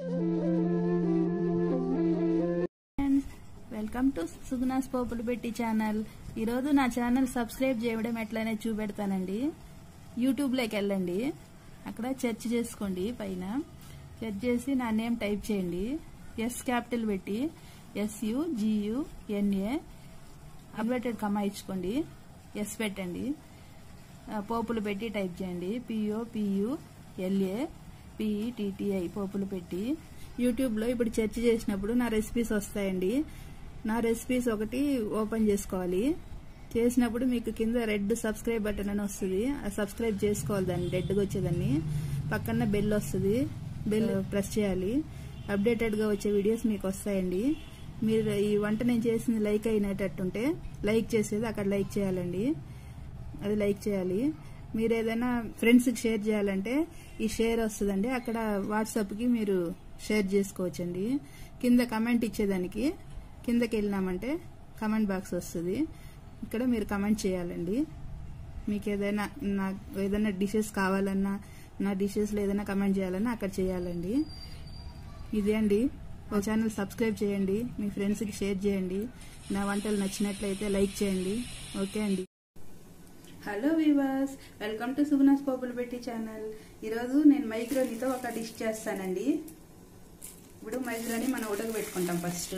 welcome to Suguna's పోపులు పెట్టి channel ఈరోజు నా ఛానల్ సబ్స్క్రైబ్ చేయడం ఎట్లనే చూపెడతానండి యూట్యూబ్లోకి వెళ్ళండి అక్కడ సెర్చ్ చేసుకోండి పైన సెర్చ్ చేసి నా నేమ్ టైప్ చేయండి ఎస్ క్యాపిటల్ పెట్టి S U G U N A inverted comma ఇచ్చుకోండి ఎస్ పెట్టండి ఆ, పోపులు పెట్టి టైప్ చేయండి పిఓ పియు ఎల్ఏ పిఈటిటిఐ పోపులు పెట్టి యూట్యూబ్లో ఇప్పుడు సెర్చ్ చేసినప్పుడు నా రెసిపీస్ వస్తాయండి నా రెసిపీస్ ఒకటి ఓపెన్ చేసుకోవాలి చేసినప్పుడు మీకు కింద రెడ్ సబ్స్క్రైబ్ బటన్ అని వస్తుంది ఆ సబ్స్క్రైబ్ చేసుకోవాలి దాన్ని రెడ్గా వచ్చేదాన్ని పక్కన బెల్ వస్తుంది బెల్ ప్రెస్ చేయాలి అప్డేటెడ్గా వచ్చే వీడియోస్ మీకు వస్తాయండి మీరు ఈ వంట నేను చేసింది లైక్ అయినట్టుంటే లైక్ చేసేది అక్కడ లైక్ చేయాలండి అది లైక్ చేయాలి మీరు ఏదైనా ఫ్రెండ్స్కి షేర్ చేయాలంటే ఈ షేర్ వస్తుందండి అక్కడ వాట్సాప్కి మీరు షేర్ చేసుకోవచ్చండి కింద కమెంట్ ఇచ్చేదానికి కిందకి వెళ్ళినామంటే కమెంట్ బాక్స్ వస్తుంది ఇక్కడ మీరు కమెంట్ చేయాలండి మీకు ఏదైనా నా ఏదైనా డిషెస్ కావాలన్నా నా డిషెస్లో ఏదైనా కమెంట్ చేయాలన్నా అక్కడ చేయాలండి ఇదే అండి మా ఛానల్ సబ్స్క్రైబ్ చేయండి మీ ఫ్రెండ్స్కి షేర్ చేయండి నా వంటలు నచ్చినట్లయితే లైక్ చేయండి ఓకే అండి hello viewers welcome to Suguna's పోపులు పెట్టి ఛానల్ ఈరోజు నేను మైక్రోనితో ఒక డిష్ చేస్తానండి ఇప్పుడు మైక్రోని మనం ఉడకబెట్టుకుంటాం ఫస్ట్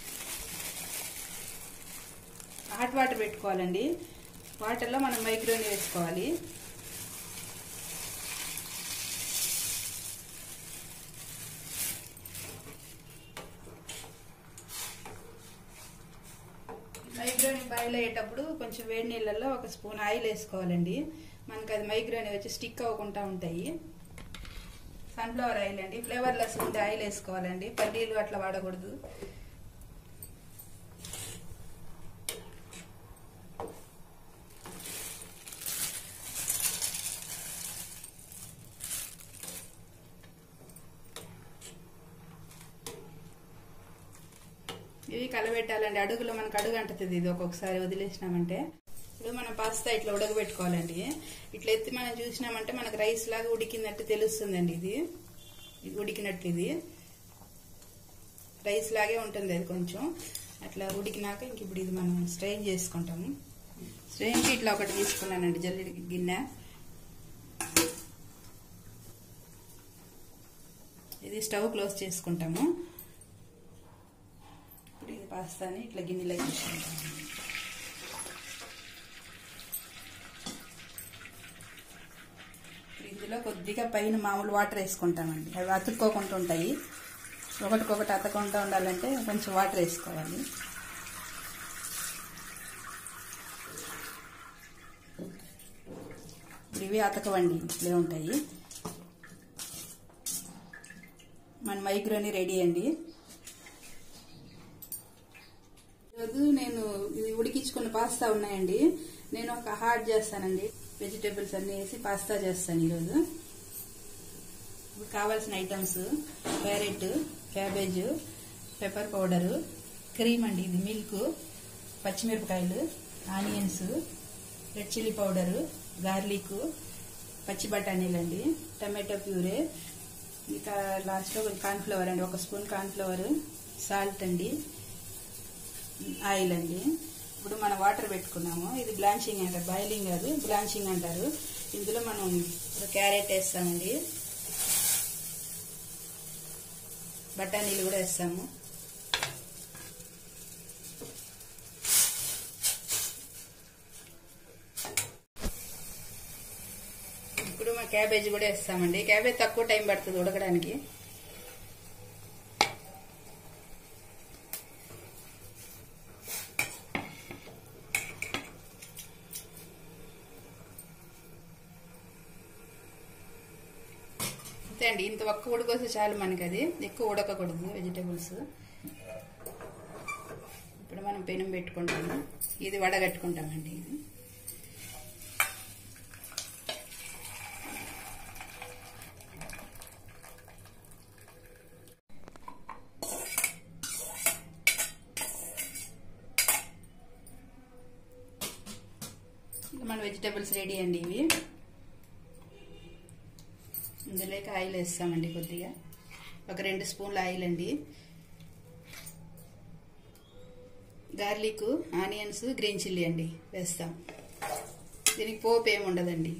హాట్ వాటర్ పెట్టుకోవాలండి వాటర్లో మనం మైక్రోని వేసుకోవాలి మైగ్రేన్ బాయిల్ అయ్యేటప్పుడు కొంచెం వేడి నీళ్ళల్లో ఒక స్పూన్ ఆయిల్ వేసుకోవాలండి మనకి అది మైగ్రేన్ వచ్చి స్టిక్ అవ్వకుండా ఉంటాయి సన్ఫ్లవర్ ఆయిల్ అండి ఫ్లేవర్లెస్ ఉండే ఆయిల్ వేసుకోవాలండి పల్లీలు అట్లా వాడకూడదు ఇవి కలబెట్టాలండి అడుగులో మనకు అడుగు అంటుతుంది ఇది ఒక్కొక్కసారి వదిలేసినామంటే ఇప్పుడు మనం పాస్తా ఇట్లా ఉడకబెట్టుకోవాలండి ఇట్లా ఎత్తి మనం చూసినామంటే మనకు రైస్ లాగా ఉడికినట్టు తెలుస్తుందండి ఇది ఇది ఉడికినట్టు ఇది రైస్ లాగే ఉంటుంది అది కొంచెం అట్లా ఉడికినాక ఇంక ఇప్పుడు ఇది మనం స్ట్రెయిన్ చేసుకుంటాము స్ట్రెయిన్కి ఇట్లా ఒకటి తీసుకున్నానండి జల్లి గిన్నె ఇది స్టవ్ క్లోజ్ చేసుకుంటాము ఇప్పుడు ఇది పాస్తాని ఇట్లా గిన్నెలో తీసుకుంటాము ఇప్పుడు ఇందులో కొద్దిగా పైన మామూలు వాటర్ వేసుకుంటామండి అవి అతుక్కోకుండా ఉంటాయి ఒకటికొకటి అతకుండా ఉండాలంటే కొంచెం వాటర్ వేసుకోవాలి ఇప్పుడు ఇవి అతకవండి ఇట్లే ఉంటాయి మన మైక్రోని రెడీ అండి ఈరోజు నేను ఇది ఉడికించుకున్న పాస్తా ఉన్నాయండి నేను ఒక హార్డ్ చేస్తానండి వెజిటేబుల్స్ అన్ని వేసి పాస్తా చేస్తాను ఈరోజు ఇప్పుడు కావాల్సిన items carrot cabbage pepper powder cream అండి ఇది మిల్క్ పచ్చిమిరపకాయలు onions red chilli powder garlic పచ్చి బఠానీలు అండి టమాటో ప్యూరే ఇక లాస్ట్లో కార్న్ఫ్లవర్ అండి ఒక స్పూన్ కార్న్ఫ్లవర్ సాల్ట్ అండి ఆయిల్ అండి ఇప్పుడు మనం వాటర్ పెట్టుకున్నాము ఇది బ్లాంచింగ్ అంటారు బాయిలింగ్ కాదు బ్లాంచింగ్ అంటారు ఇందులో మనం ఇప్పుడు క్యారెట్ వేస్తామండి బఠానీలు కూడా వేస్తాము ఇప్పుడు మా క్యాబేజ్ కూడా వేస్తామండి క్యాబేజ్ తక్కువ టైం పడుతుంది ఉడకడానికి అంతే అండి ఇంత ఒక్క ఉడకొస్తే చాలు మనకి అది ఎక్కువ ఉడకకూడదు వెజిటేబుల్స్ ఇప్పుడు మనం పెనం పెట్టుకుంటాము ఇది వడగట్టుకుంటామండి ఇది ఇంకా మన వెజిటేబుల్స్ రెడీ అండి ఇవి ఇందులోకి ఆయిల్ వేస్తామండి కొద్దిగా ఒక రెండు స్పూన్ల ఆయిల్ అండి గార్లిక్ ఆనియన్స్ గ్రీన్ చిల్లీ అండి వేస్తాం దీనికి పోపు ఏమి ఉండదండి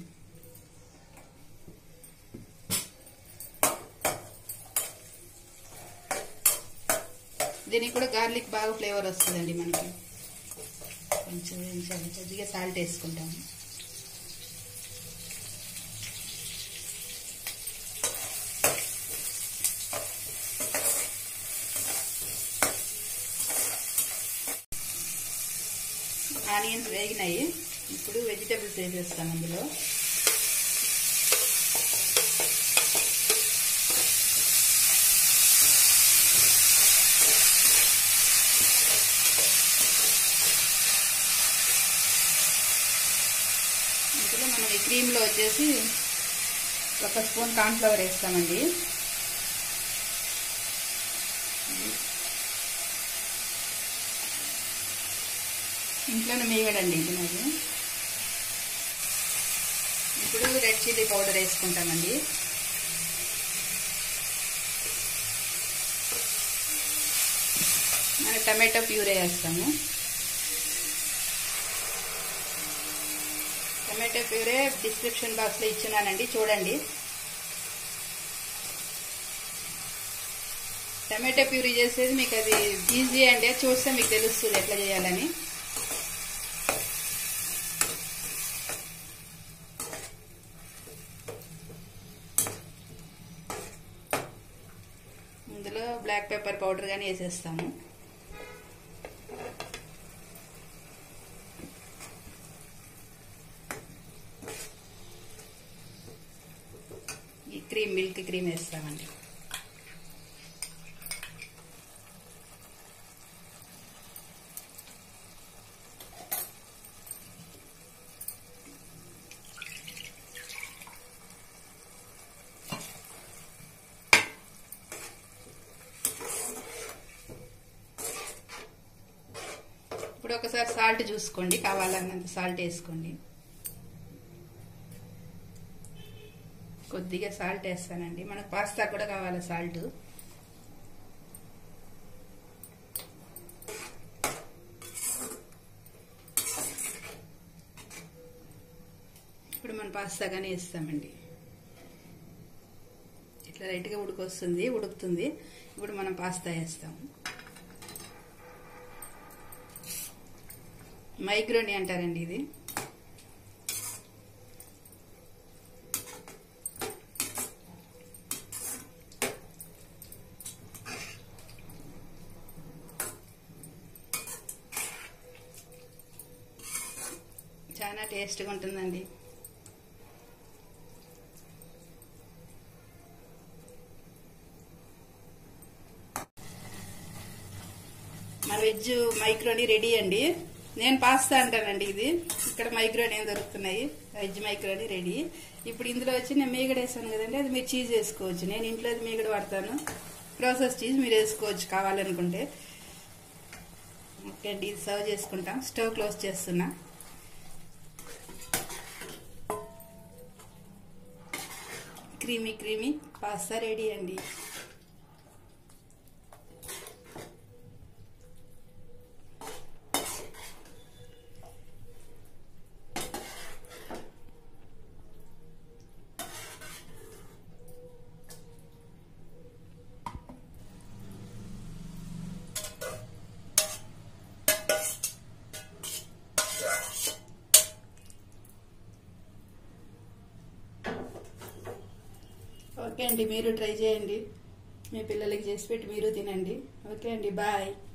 దీనికి కూడా గార్లిక్ బాగా ఫ్లేవర్ వస్తుందండి మనకి కొంచెం వేయించాలి కొద్దిగా సాల్ట్ వేసుకుంటాము ఆనియన్స్ వేగినాయి ఇప్పుడు వెజిటబుల్స్ వేసేస్తాం అందులో ఇందులో మనం ఈ క్రీమ్లో వచ్చేసి ఒక స్పూన్ కార్న్ఫ్లవర్ వేస్తామండి ఇంట్లోనే మేగడండి ఇది మరి ఇప్పుడు రెడ్ చిల్లీ పౌడర్ వేసుకుంటామండి మన టమాటో ప్యూరే వేస్తాము టమాటో ప్యూరే డిస్క్రిప్షన్ బాక్స్లో ఇచ్చినానండి చూడండి టమాటో ప్యూరీ చేసేది మీకు అది ఈజీ అండి చూస్తే మీకు తెలుస్తుంది ఎట్లా చేయాలని ఇందులో బ్లాక్ పెప్పర్ పౌడర్ కానీ వేసేస్తాము ఈ క్రీమ్ మిల్క్ క్రీమ్ వేస్తామండి ఇప్పుడు ఒకసారి సాల్ట్ చూసుకోండి కావాలన్నంత సాల్ట్ వేసుకోండి కొద్దిగా సాల్ట్ వేస్తానండి మనకు పాస్తా కూడా కావాలి సాల్ట్ ఇప్పుడు మన పాస్తా కానీ వేస్తామండి ఇట్లా లైట్గా ఉడికొస్తుంది ఉడుకుతుంది ఇప్పుడు మనం పాస్తా వేస్తాము మైగ్రోని అంటారండి ఇది చాలా టేస్ట్గా ఉంటుందండి మన వెజ్ మైక్రోని రెడీ అండి నేను పాస్తా అంటానండి ఇది ఇక్కడ మైక్రోని ఏం దొరుకుతున్నాయి వెజ్ మైక్రోని రెడీ ఇప్పుడు ఇందులో వచ్చి నేను మీగడ వేసాను కదండి అది మీరు చీజ్ వేసుకోవచ్చు నేను ఇంట్లో అది మీగడ వాడతాను ప్రాసెస్ చీజ్ మీరు వేసుకోవచ్చు కావాలనుకుంటే ఓకే అండి ఇది సర్వ్ చేసుకుంటాం స్టవ్ క్లోజ్ చేస్తున్నా క్రీమీ క్రీమీ పాస్తా రెడీ అండి ఓకే అండి మీరు ట్రై చేయండి మీ పిల్లలకి చేసి పెట్టి మీరు తినండి ఓకే అండి బాయ్